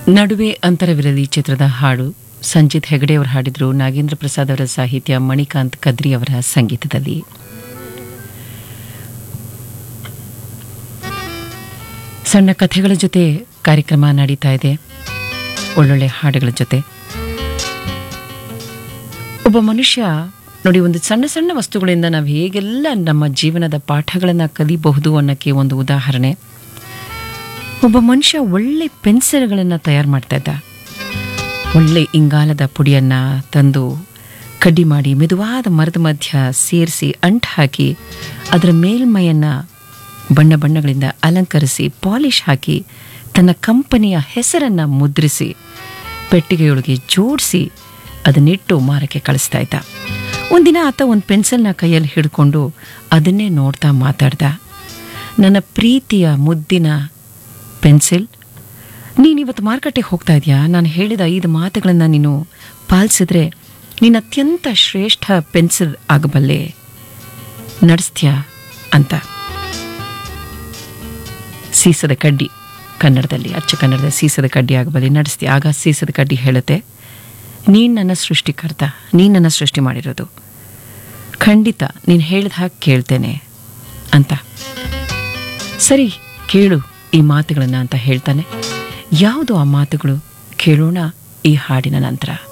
ನಡುವೆ ಅಂತರವಿರಲಿ ಚಿತ್ರದ ಹಾಡು ಸಂಜಿತ್ ಹೆಗಡೆ ಅವರು ಹಾಡಿದ್ರು ನಾಗೇಂದ್ರ ಪ್ರಸಾದ್ ಅವರ ಸಾಹಿತ್ಯ ಮಣಿಕಾಂತ್ ಕದ್ರಿ ಅವರ ಸಂಗೀತದಲ್ಲಿ ಸಣ್ಣ ಕಥೆಗಳ ಜೊತೆ ಕಾರ್ಯಕ್ರಮ ನಡೀತಾ ಇದೆ ಒಳ್ಳೊಳ್ಳೆ ಹಾಡುಗಳ ಜೊತೆ ಒಬ್ಬ ಮನುಷ್ಯ ನೋಡಿ ಒಂದು ಸಣ್ಣ ಸಣ್ಣ ವಸ್ತುಗಳಿಂದ ನಾವು ಹೇಗೆಲ್ಲ ನಮ್ಮ ಜೀವನದ ಪಾಠಗಳನ್ನು ಕಲಿಬಹುದು ಅನ್ನೋಕ್ಕೆ ಒಂದು ಉದಾಹರಣೆ ಒಬ್ಬ ಮನುಷ್ಯ ಒಳ್ಳೆ ಪೆನ್ಸಿಲ್ಗಳನ್ನು ತಯಾರು ಮಾಡ್ತಾ ಇದ್ದ ಒಳ್ಳೆ ಇಂಗಾಲದ ಪುಡಿಯನ್ನು ತಂದು ಕಡ್ಡಿ ಮಾಡಿ ಮೆದುವಾದ ಮರದ ಮಧ್ಯ ಸೇರಿಸಿ ಅಂಟು ಹಾಕಿ ಅದರ ಮೇಲ್ಮೈಯನ್ನು ಬಣ್ಣ ಬಣ್ಣಗಳಿಂದ ಅಲಂಕರಿಸಿ ಪಾಲಿಷ್ ಹಾಕಿ ತನ್ನ ಕಂಪನಿಯ ಹೆಸರನ್ನು ಮುದ್ರಿಸಿ ಪೆಟ್ಟಿಗೆಯೊಳಗೆ ಜೋಡಿಸಿ ಅದನ್ನಿಟ್ಟು ಮಾರಕ್ಕೆ ಕಳಿಸ್ತಾ ಇದ್ದ ಒಂದಿನ ಆತ ಒಂದು ಪೆನ್ಸಿಲ್ನ ಕೈಯಲ್ಲಿ ಹಿಡ್ಕೊಂಡು ಅದನ್ನೇ ನೋಡ್ತಾ ಮಾತಾಡ್ದ ನನ್ನ ಪ್ರೀತಿಯ ಮುದ್ದಿನ ಪೆನ್ಸಿಲ್ ನೀನಿವತ್ತು ಮಾರುಕಟ್ಟೆಗೆ ಹೋಗ್ತಾ ಇದೆಯಾ ನಾನು ಹೇಳಿದ ಐದು ಮಾತುಗಳನ್ನು ನೀನು ಪಾಲಿಸಿದ್ರೆ ನೀನು ಅತ್ಯಂತ ಶ್ರೇಷ್ಠ ಪೆನ್ಸಿಲ್ ಆಗಬಲ್ಲೆ ನಡೆಸ್ತೀಯಾ ಅಂತ ಸೀಸದ ಕಡ್ಡಿ ಕನ್ನಡದಲ್ಲಿ ಅಚ್ಚ ಕನ್ನಡದ ಸೀಸದ ಕಡ್ಡಿ ಆಗಬಲ್ಲೆ ನಡೆಸ್ತೀಯ ಆಗ ಸೀಸದ ಕಡ್ಡಿ ಹೇಳುತ್ತೆ ನೀನು ನನ್ನ ಸೃಷ್ಟಿಕರ್ತ ನೀನು ನನ್ನ ಸೃಷ್ಟಿ ಮಾಡಿರೋದು ಖಂಡಿತ ನೀನು ಹೇಳಿದ ಹಾಗೆ ಕೇಳ್ತೇನೆ ಅಂತ ಸರಿ ಕೇಳು ಈ ಮಾತುಗಳನ್ನು ಅಂತ ಹೇಳ್ತಾನೆ ಯಾವುದು ಆ ಮಾತುಗಳು ಕೇಳೋಣ ಈ ಹಾಡಿನ ನಂತರ